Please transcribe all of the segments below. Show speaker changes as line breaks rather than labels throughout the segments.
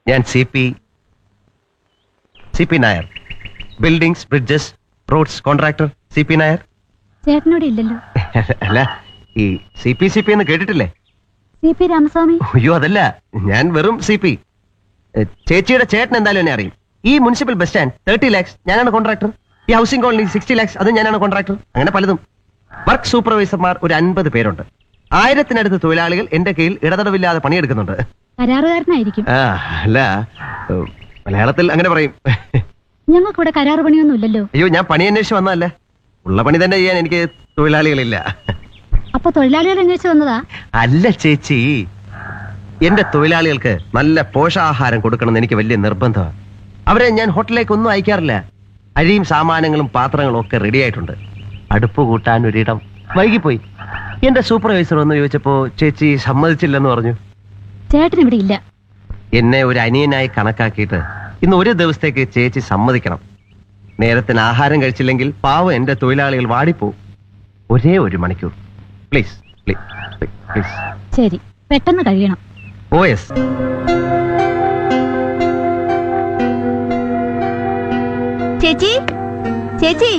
ഞാൻ C P C P Nair buildings bridges roads contractor C P Nair
ചേട്ടനോട് ഇല്ലല്ലോ
അല്ല ഈ സി പി സി പി എന്ന് കേട്ടിട്ടില്ലേ
സി പി രാമസ്വാമി
അയ്യോ അതല്ല ഞാൻ വെറും സി പി ചേച്ചിയുടെ ചേട്ടൻ എന്തായാലും എന്നെ അറിയും ഈ municipal bus stand thirty lakhs ഞാനാണ് കോൺട്രാക്ടർ ഈ ഹൗസിംഗ് കോളനി സിക്സ്റ്റി ലാക്സ് അത് ഞാനാണ് കോൺട്രാക്ടർ അങ്ങനെ പലതും വർക്ക് സൂപ്പർവൈസർമാർ ഒരു അൻപത് പേരുണ്ട് ആയിരത്തിനടുത്ത് തൊഴിലാളികൾ എന്റെ കീഴിൽ ഇടതടവില്ലാതെ പണിയെടുക്കുന്നുണ്ട്
കരാറുകാരനായിരിക്കും
ആ അല്ല ഏഹ്, മലയാളത്തിൽ അങ്ങനെ പറയും
ഞങ്ങൾക്കിവിടെ കരാറ് പണിയൊന്നും ഇല്ലല്ലോ
അയ്യോ ഞാൻ പണി അന്വേഷിച്ച് വന്നതല്ലേ ഉള്ള പണി തന്നെ ചെയ്യാൻ എനിക്ക് തൊഴിലാളികളില്ല
അപ്പൊ തൊഴിലാളികൾ അന്വേഷിച്ച് വന്നതാ
അല്ല ചേച്ചി എന്റെ തൊഴിലാളികൾക്ക് നല്ല പോഷകാഹാരം കൊടുക്കണമെന്ന് എനിക്ക് വലിയ നിർബന്ധമാണ് അവരെ ഞാൻ ഹോട്ടലിലേക്ക് ഒന്നും അയക്കാറില്ല അരിയും സാമാനങ്ങളും പാത്രങ്ങളും ഒക്കെ റെഡി ആയിട്ടുണ്ട് അടുപ്പ് കൂട്ടാൻ ഒരിടം വൈകിപ്പോയി എന്റെ സൂപ്പർവൈസർ ഒന്ന് ചോദിച്ചപ്പോ ചേച്ചി സമ്മതിച്ചില്ലെന്ന് പറഞ്ഞു
ചേട്ടൻ ഇവിടെ ഇല്ല
എന്നെ ഒരു അനിയനായി കണക്കാക്കിയിട്ട് ഇന്ന് ഒരു ദിവസത്തേക്ക് ചേച്ചി സമ്മതിക്കണം നേരത്തിന് ആഹാരം കഴിച്ചില്ലെങ്കിൽ പാവം എന്റെ തൊഴിലാളികൾ വാടിപ്പോവും ഒരേ ഒരു മണിക്കൂർ പ്ലീസ് പ്ലീസ്
ശരി പെട്ടെന്ന് കഴിയണം
ഓ എസ്
ചേച്ചി ചേച്ചി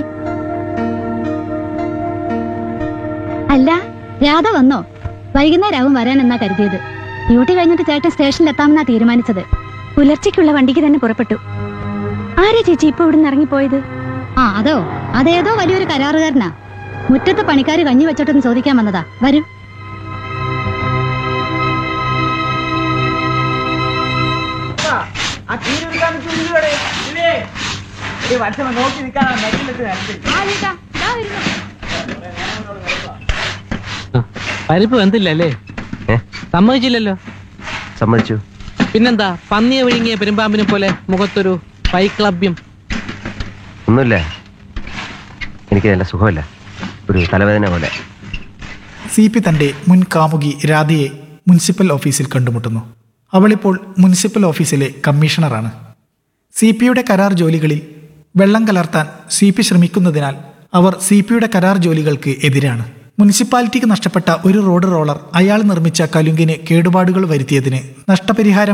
അല്ല രാധ വന്നോ വൈകുന്നേരമാവും വരാൻ എന്നാ കരുതിയത് ഡ്യൂട്ടി കഴിഞ്ഞിട്ട് ചേട്ടൻ സ്റ്റേഷനിൽ എത്താമെന്നാ തീരുമാനിച്ചത് പുലർച്ചയ്ക്കുള്ള വണ്ടിക്ക് തന്നെ പുറപ്പെട്ടു ആരാ ചേച്ചി ഇപ്പൊ ഇവിടുന്ന് ഇറങ്ങിപ്പോയത് ആ അതോ അതേതോ വലിയൊരു കരാറുകാരനാ മുറ്റത്ത് പണിക്കാര് കഞ്ഞി വെച്ചോട്ടെന്ന് ചോദിക്കാൻ വന്നതാ വരൂ
ആ കീഴൊരുക്കാൻ നിൽക്കുന്നില്ലേ ഈ വർഷം നോക്കി നിൽക്കാൻ നെറ്റിലിട്ട് നിരത്തി
പരിപ്പ് വെന്തില്ലല്ലേ
ഏ
സമ്മതിച്ചില്ലല്ലോ
സമ്മതിച്ചു
പിന്നെന്താ പന്നിയെ വിഴുങ്ങിയ പെരുമ്പാമ്പിനെ പോലെ മുഖത്തൊരു പൈക്ലബ്യം
ഒന്നുമില്ല എനിക്ക് നല്ല സുഖമില്ല ഒരു തലവേദന പോലെ
സി പി തന്റെ മുൻ കാമുകി രാധയെ മുനിസിപ്പൽ ഓഫീസിൽ കണ്ടുമുട്ടുന്നു അവളിപ്പോൾ മുനിസിപ്പൽ ഓഫീസിലെ കമ്മീഷണറാണ് സി പിയുടെ കരാർ ജോലികളിൽ വെള്ളം കലർത്താൻ സി പി ശ്രമിക്കുന്നതിനാൽ അവർ സി പിയുടെ കരാർ ജോലികൾക്ക് എതിരാണ് മുനിസിപ്പാലിറ്റിക്ക് നഷ്ടപ്പെട്ട ഒരു റോഡ് റോളർ അയാൾ നിർമ്മിച്ച കലുങ്കിന് കേടുപാടുകൾ വരുത്തിയതിന് നഷ്ടപരിഹാരം